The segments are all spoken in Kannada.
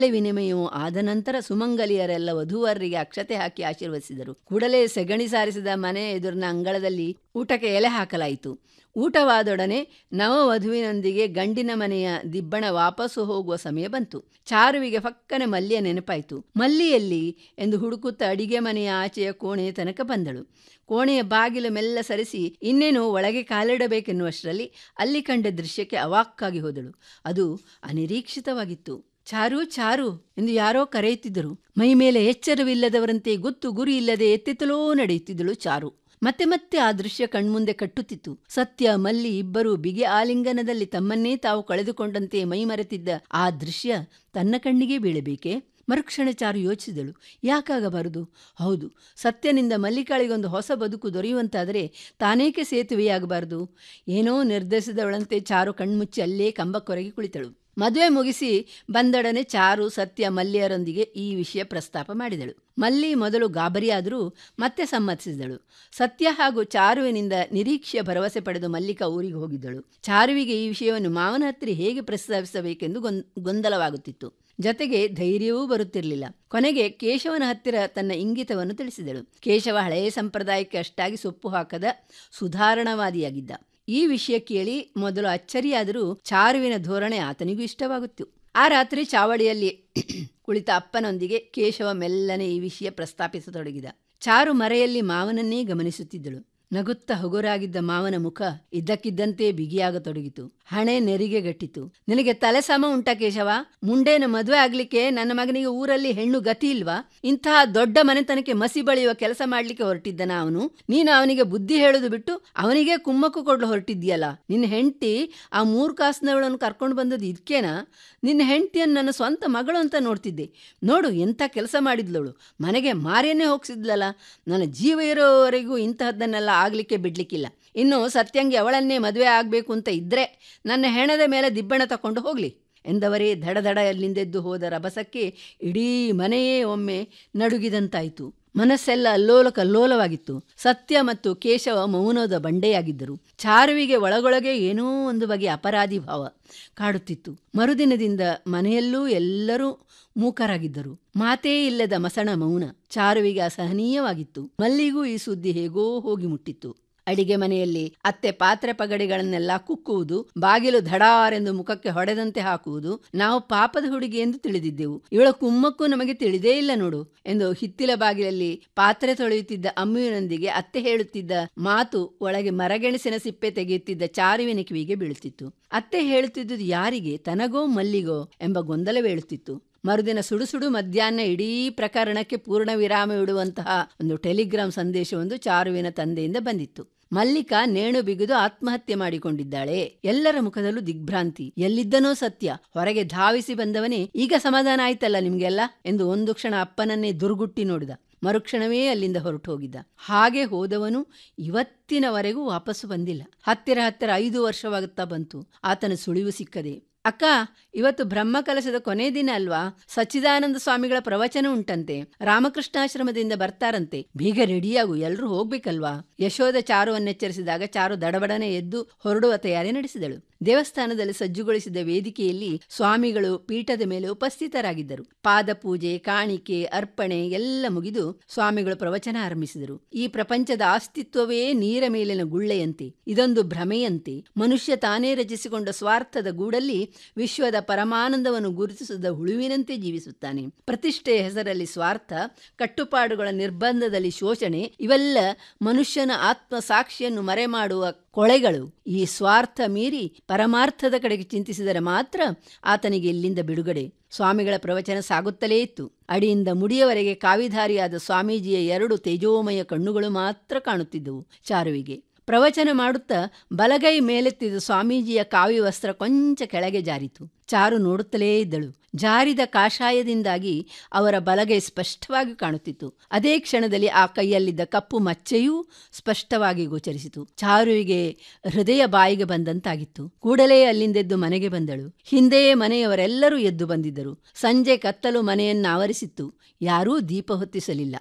ವಿನಿಮಯವೂ ಆದ ನಂತರ ಸುಮಂಗಲಿಯರೆಲ್ಲ ವಧೂವರರಿಗೆ ಅಕ್ಷತೆ ಹಾಕಿ ಆಶೀರ್ವದಿಸಿದರು ಕೂಡಲೇ ಸೆಗಣಿ ಸಾರಿಸಿದ ಮನೆ ಎದುರಿನ ಅಂಗಳದಲ್ಲಿ ಊಟಕ್ಕೆ ಎಲೆ ಹಾಕಲಾಯಿತು ಊಟವಾದೊಡನೆ ನವವಧುವಿನೊಂದಿಗೆ ಗಂಡಿನ ಮನೆಯ ದಿಬ್ಬಣ ವಾಪಸ್ಸು ಹೋಗುವ ಸಮಯ ಬಂತು ಚಾರುವಿಗೆ ಫಕ್ಕನೆ ಮಲ್ಲಿಯ ನೆನಪಾಯಿತು ಮಲ್ಲಿಯಲ್ಲಿ ಎಂದು ಹುಡುಕುತ್ತಾ ಅಡಿಗೆ ಮನೆಯ ಆಚೆಯ ಕೋಣೆಯ ತನಕ ಬಂದಳು ಕೋಣೆಯ ಬಾಗಿಲು ಮೆಲ್ಲ ಸರಿಸಿ ಇನ್ನೇನು ಒಳಗೆ ಕಾಲಿಡಬೇಕೆನ್ನುವಷ್ಟರಲ್ಲಿ ಅಲ್ಲಿ ಕಂಡ ದೃಶ್ಯಕ್ಕೆ ಅವಾಕ್ಕಾಗಿ ಹೋದಳು ಅದು ಅನಿರೀಕ್ಷಿತವಾಗಿತ್ತು ಚಾರು ಚಾರು ಎಂದು ಯಾರೋ ಕರೆಯುತ್ತಿದ್ದರು ಮೈ ಮೇಲೆ ಎಚ್ಚರವಿಲ್ಲದವರಂತೆ ಗೊತ್ತು ಗುರಿ ಇಲ್ಲದೆ ಎತ್ತೆತ್ತಲೋ ನಡೆಯುತ್ತಿದ್ದಳು ಚಾರು ಮತ್ತೆ ಮತ್ತೆ ಆ ದೃಶ್ಯ ಕಣ್ಮುಂದೆ ಕಟ್ಟುತ್ತಿತ್ತು ಸತ್ಯ ಮಲ್ಲಿ ಇಬ್ಬರೂ ಬಿಗಿ ಆಲಿಂಗನದಲ್ಲಿ ತಮ್ಮನ್ನೇ ತಾವು ಕಳೆದುಕೊಂಡಂತೆ ಮೈಮರೆತಿದ್ದ ಆ ದೃಶ್ಯ ತನ್ನ ಕಣ್ಣಿಗೆ ಬೀಳಬೇಕೆ ಮರುಕ್ಷಣ ಚಾರು ಯೋಚಿಸಿದಳು ಯಾಕಾಗಬಾರದು ಹೌದು ಸತ್ಯನಿಂದ ಮಲ್ಲಿಕಾಳಿಗೊಂದು ಹೊಸ ಬದುಕು ದೊರೆಯುವಂತಾದರೆ ತಾನೇಕೆ ಸೇತುವೆಯಾಗಬಾರದು ಏನೋ ನಿರ್ಧರಿಸಿದವಳಂತೆ ಚಾರು ಕಣ್ಮುಚ್ಚಿ ಅಲ್ಲೇ ಕಂಬಕ್ಕೊರಗಿ ಕುಳಿತಳು ಮದುವೆ ಮುಗಿಸಿ ಬಂದೊಡನೆ ಚಾರು ಸತ್ಯ ಮಲ್ಲಿಯರೊಂದಿಗೆ ಈ ವಿಷಯ ಪ್ರಸ್ತಾಪ ಮಾಡಿದಳು ಮಲ್ಲಿ ಮೊದಲು ಗಾಬರಿಯಾದರೂ ಮತ್ತೆ ಸಮ್ಮತಿಸಿದಳು ಸತ್ಯ ಹಾಗೂ ಚಾರುವಿನಿಂದ ನಿರೀಕ್ಷೆಯ ಭರವಸೆ ಪಡೆದು ಮಲ್ಲಿಕಾ ಊರಿಗೆ ಹೋಗಿದ್ದಳು ಚಾರುವಿಗೆ ಈ ವಿಷಯವನ್ನು ಮಾವನ ಹತ್ತಿರ ಹೇಗೆ ಪ್ರಸ್ತಾವಿಸಬೇಕೆಂದು ಗೊಂದಲವಾಗುತ್ತಿತ್ತು ಜೊತೆಗೆ ಧೈರ್ಯವೂ ಬರುತ್ತಿರಲಿಲ್ಲ ಕೊನೆಗೆ ಕೇಶವನ ಹತ್ತಿರ ತನ್ನ ಇಂಗಿತವನ್ನು ತಿಳಿಸಿದಳು ಕೇಶವ ಹಳೆಯ ಸಂಪ್ರದಾಯಕ್ಕೆ ಅಷ್ಟಾಗಿ ಸೊಪ್ಪು ಹಾಕದ ಸುಧಾರಣವಾದಿಯಾಗಿದ್ದ ಈ ವಿಷಯ ಕೇಳಿ ಮೊದಲು ಅಚ್ಚರಿಯಾದರೂ ಚಾರುವಿನ ಧೋರಣೆ ಆತನಿಗೂ ಇಷ್ಟವಾಗುತ್ತು ಆ ರಾತ್ರಿ ಚಾವಡಿಯಲ್ಲಿ ಕುಳಿತ ಅಪ್ಪನೊಂದಿಗೆ ಕೇಶವ ಮೆಲ್ಲನೆ ಈ ವಿಷಯ ಪ್ರಸ್ತಾಪಿಸತೊಡಗಿದ ಚಾರು ಮರೆಯಲ್ಲಿ ಮಾವನನ್ನೇ ಗಮನಿಸುತ್ತಿದ್ದಳು ನಗುತ್ತಾ ಹಗುರಾಗಿದ್ದ ಮಾವನ ಮುಖ ಇದ್ದಕ್ಕಿದ್ದಂತೆ ಬಿಗಿಯಾಗತೊಡಗಿತು ಹಣೆ ನೆರಿಗೆಗಟ್ಟಿತು ನಿನಗೆ ತಲೆ ಸಮ ಉಂಟ ಕೇಶವ ಮುಂಡೇನ ಮದುವೆ ಆಗ್ಲಿಕ್ಕೆ ನನ್ನ ಮಗನಿಗೆ ಊರಲ್ಲಿ ಹೆಣ್ಣು ಗತಿ ಇಲ್ವಾ ಇಂತಹ ದೊಡ್ಡ ಮನೆತನಕ್ಕೆ ಮಸಿ ಬಳಿಯುವ ಕೆಲಸ ಮಾಡ್ಲಿಕ್ಕೆ ಹೊರಟಿದ್ದನ ಅವನು ನೀನು ಅವನಿಗೆ ಬುದ್ಧಿ ಹೇಳೋದು ಬಿಟ್ಟು ಅವನಿಗೆ ಕುಮ್ಮಕ್ಕು ಕೊಡ್ಲು ಹೊರಟಿದ್ಯಲ್ಲ ನಿನ್ನ ಹೆಂಡತಿ ಆ ಮೂರು ಕಾಸಿನವಳನ್ನು ಕರ್ಕೊಂಡು ಬಂದದ್ದು ಇದಕ್ಕೇನಾ ನಿನ್ನ ಹೆಂಡತಿಯನ್ನು ನನ್ನ ಸ್ವಂತ ಮಗಳು ಅಂತ ನೋಡ್ತಿದ್ದೆ ನೋಡು ಎಂಥ ಕೆಲಸ ಮಾಡಿದ್ಲವಳು ಮನೆಗೆ ಮಾರೇನೇ ಹೋಗ್ಸಿದ್ಲಲ್ಲ ನನ್ನ ಜೀವ ಇರೋವರೆಗೂ ಇಂತಹದ್ದನ್ನೆಲ್ಲ ಆಗಲಿಕ್ಕೆ ಬಿಡ್ಲಿಕ್ಕಿಲ್ಲ ಇನ್ನು ಸತ್ಯಂಗಿ ಅವಳನ್ನೇ ಮದುವೆ ಆಗಬೇಕು ಅಂತ ಇದ್ದರೆ ನನ್ನ ಹೆಣದ ಮೇಲೆ ದಿಬ್ಬಣ ತಕೊಂಡು ಹೋಗಲಿ ಎಂದವರೇ ದಡದಡ ಅಲ್ಲಿಂದೆದ್ದು ಹೋದ ರಭಸಕ್ಕೆ ಇಡೀ ಮನೆಯೇ ಒಮ್ಮೆ ನಡುಗಿದಂತಾಯಿತು ಮನಸ್ಸೆಲ್ಲ ಅಲ್ಲೋಲ ಕಲ್ಲೋಲವಾಗಿತ್ತು ಸತ್ಯ ಮತ್ತು ಕೇಶವ ಮೌನದ ಬಂಡೆಯಾಗಿದ್ದರು ಚಾರುವಿಗೆ ಒಳಗೊಳಗೆ ಏನೋ ಒಂದು ಬಗೆಯ ಅಪರಾಧಿ ಭಾವ ಕಾಡುತ್ತಿತ್ತು ಮರುದಿನದಿಂದ ಮನೆಯಲ್ಲೂ ಎಲ್ಲರೂ ಮೂಕರಾಗಿದ್ದರು ಮಾತೇ ಇಲ್ಲದ ಮಸಣ ಮೌನ ಚಾರುವಿಗೆ ಅಸಹನೀಯವಾಗಿತ್ತು ಮಲ್ಲಿಗೂ ಈ ಸುದ್ದಿ ಹೇಗೋ ಹೋಗಿ ಮುಟ್ಟಿತ್ತು ಅಡಿಗೆ ಮನೆಯಲ್ಲಿ ಅತ್ತೆ ಪಾತ್ರೆ ಪಗಡಿಗಳನ್ನೆಲ್ಲ ಕುಕ್ಕುವುದು ಬಾಗಿಲು ಧಡಾರೆಂದು ಮುಖಕ್ಕೆ ಹೊಡೆದಂತೆ ಹಾಕುವುದು ನಾವು ಪಾಪದ ಹುಡುಗಿ ಎಂದು ತಿಳಿದಿದ್ದೆವು ಇವಳ ಕುಮ್ಮಕ್ಕೂ ನಮಗೆ ತಿಳಿದೇ ಇಲ್ಲ ನೋಡು ಎಂದು ಹಿತ್ತಿಲ ಬಾಗಿಲಲ್ಲಿ ಪಾತ್ರೆ ತೊಳೆಯುತ್ತಿದ್ದ ಅಮ್ಮುವಿನೊಂದಿಗೆ ಅತ್ತೆ ಹೇಳುತ್ತಿದ್ದ ಮಾತು ಒಳಗೆ ಮರಗೆಣಸಿನ ಸಿಪ್ಪೆ ತೆಗೆಯುತ್ತಿದ್ದ ಚಾರುವಿನ ಕಿವಿಗೆ ಬೀಳುತ್ತಿತ್ತು ಅತ್ತೆ ಹೇಳುತ್ತಿದ್ದುದು ಯಾರಿಗೆ ತನಗೋ ಮಲ್ಲಿಗೋ ಎಂಬ ಗೊಂದಲವೇಳುತ್ತಿತ್ತು ಮರುದಿನ ಸುಡು ಸುಡು ಮಧ್ಯಾಹ್ನ ಇಡೀ ಪ್ರಕರಣಕ್ಕೆ ಪೂರ್ಣ ವಿರಾಮ ಇಡುವಂತಹ ಒಂದು ಟೆಲಿಗ್ರಾಮ್ ಸಂದೇಶವೊಂದು ಚಾರುವಿನ ತಂದೆಯಿಂದ ಬಂದಿತ್ತು ಮಲ್ಲಿಕಾ ನೇಣು ಬಿಗಿದು ಆತ್ಮಹತ್ಯೆ ಮಾಡಿಕೊಂಡಿದ್ದಾಳೆ ಎಲ್ಲರ ಮುಖದಲ್ಲೂ ದಿಗ್ಭ್ರಾಂತಿ ಎಲ್ಲಿದ್ದನೋ ಸತ್ಯ ಹೊರಗೆ ಧಾವಿಸಿ ಬಂದವನೇ ಈಗ ಸಮಾಧಾನ ಆಯ್ತಲ್ಲ ನಿಮ್ಗೆಲ್ಲ ಎಂದು ಒಂದು ಕ್ಷಣ ಅಪ್ಪನನ್ನೇ ದುರ್ಗುಟ್ಟಿ ನೋಡಿದ ಮರುಕ್ಷಣವೇ ಅಲ್ಲಿಂದ ಹೊರಟು ಹೋಗಿದ್ದ ಹಾಗೆ ಹೋದವನು ಇವತ್ತಿನವರೆಗೂ ವಾಪಸ್ಸು ಬಂದಿಲ್ಲ ಹತ್ತಿರ ಹತ್ತಿರ ಐದು ವರ್ಷವಾಗುತ್ತಾ ಬಂತು ಆತನ ಸುಳಿವು ಸಿಕ್ಕದೆ ಅಕ್ಕ ಇವತ್ತು ಬ್ರಹ್ಮ ಕಲಶದ ಕೊನೆ ದಿನ ಅಲ್ವಾ ಸಚ್ಚಿದಾನಂದ ಸ್ವಾಮಿಗಳ ಪ್ರವಚನ ಉಂಟಂತೆ ರಾಮಕೃಷ್ಣಾಶ್ರಮದಿಂದ ಬರ್ತಾರಂತೆ ಬೇಗ ರೆಡಿಯಾಗು ಎಲ್ರೂ ಹೋಗ್ಬೇಕಲ್ವಾ ಯಶೋಧ ಚಾರುವನ್ನೆಚ್ಚರಿಸಿದಾಗ ಚಾರು ದಡಬಡನೆ ಎದ್ದು ಹೊರಡುವ ತಯಾರಿ ನಡೆಸಿದಳು ದೇವಸ್ಥಾನದಲ್ಲಿ ಸಜ್ಜುಗೊಳಿಸಿದ ವೇದಿಕೆಯಲ್ಲಿ ಸ್ವಾಮಿಗಳು ಪೀಠದ ಮೇಲೆ ಉಪಸ್ಥಿತರಾಗಿದ್ದರು ಪಾದಪೂಜೆ ಕಾಣಿಕೆ ಅರ್ಪಣೆ ಎಲ್ಲ ಮುಗಿದು ಸ್ವಾಮಿಗಳು ಪ್ರವಚನ ಆರಂಭಿಸಿದರು ಈ ಪ್ರಪಂಚದ ಅಸ್ತಿತ್ವವೇ ನೀರ ಮೇಲಿನ ಗುಳ್ಳೆಯಂತೆ ಇದೊಂದು ಭ್ರಮೆಯಂತೆ ಮನುಷ್ಯ ತಾನೇ ರಚಿಸಿಕೊಂಡ ಸ್ವಾರ್ಥದ ಗೂಡಲ್ಲಿ ವಿಶ್ವದ ಪರಮಾನಂದವನ್ನು ಗುರುತಿಸಿದ ಹುಳುವಿನಂತೆ ಜೀವಿಸುತ್ತಾನೆ ಪ್ರತಿಷ್ಠೆಯ ಹೆಸರಲ್ಲಿ ಸ್ವಾರ್ಥ ಕಟ್ಟುಪಾಡುಗಳ ನಿರ್ಬಂಧದಲ್ಲಿ ಶೋಷಣೆ ಇವೆಲ್ಲ ಮನುಷ್ಯನ ಆತ್ಮ ಸಾಕ್ಷಿಯನ್ನು ಮರೆಮಾಡುವ ಕೊಳೆಗಳು ಈ ಸ್ವಾರ್ಥ ಮೀರಿ ಪರಮಾರ್ಥದ ಕಡೆಗೆ ಚಿಂತಿಸಿದರೆ ಮಾತ್ರ ಆತನಿಗೆ ಇಲ್ಲಿಂದ ಬಿಡುಗಡೆ ಸ್ವಾಮಿಗಳ ಪ್ರವಚನ ಸಾಗುತ್ತಲೇ ಇತ್ತು ಅಡಿಯಿಂದ ಮುಡಿಯವರೆಗೆ ಕಾವಿಧಾರಿಯಾದ ಸ್ವಾಮೀಜಿಯ ಎರಡು ತೇಜೋಮಯ ಕಣ್ಣುಗಳು ಮಾತ್ರ ಕಾಣುತ್ತಿದ್ದವು ಚಾರುವಿಗೆ ಪ್ರವಚನ ಮಾಡುತ್ತಾ ಬಲಗೈ ಮೇಲೆತ್ತಿದ ಸ್ವಾಮೀಜಿಯ ಕಾವಿ ವಸ್ತ್ರ ಕೊಂಚ ಕೆಳಗೆ ಜಾರಿತು ಚಾರು ನೋಡುತ್ತಲೇ ಇದ್ದಳು ಜಾರಿದ ಕಾಷಾಯದಿಂದಾಗಿ ಅವರ ಬಲಗೈ ಸ್ಪಷ್ಟವಾಗಿ ಕಾಣುತ್ತಿತ್ತು ಅದೇ ಕ್ಷಣದಲ್ಲಿ ಆ ಕೈಯಲ್ಲಿದ್ದ ಕಪ್ಪು ಮಚ್ಚೆಯೂ ಸ್ಪಷ್ಟವಾಗಿ ಗೋಚರಿಸಿತು ಚಾರುವಿಗೆ ಹೃದಯ ಬಾಯಿಗೆ ಬಂದಂತಾಗಿತ್ತು ಕೂಡಲೇ ಅಲ್ಲಿಂದೆದ್ದು ಮನೆಗೆ ಬಂದಳು ಹಿಂದೆಯೇ ಮನೆಯವರೆಲ್ಲರೂ ಎದ್ದು ಬಂದಿದ್ದರು ಸಂಜೆ ಕತ್ತಲು ಮನೆಯನ್ನು ಆವರಿಸಿತ್ತು ಯಾರೂ ದೀಪ ಹೊತ್ತಿಸಲಿಲ್ಲ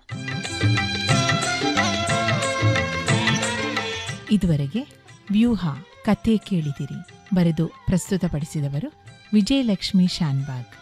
ಇದುವರೆಗೆ ವ್ಯೂಹ ಕತೆ ಕೇಳಿದಿರಿ ಬರೆದು ಪ್ರಸ್ತುತಪಡಿಸಿದವರು ವಿಜಯಲಕ್ಷ್ಮಿ ಶಾನ್ಬಾಗ್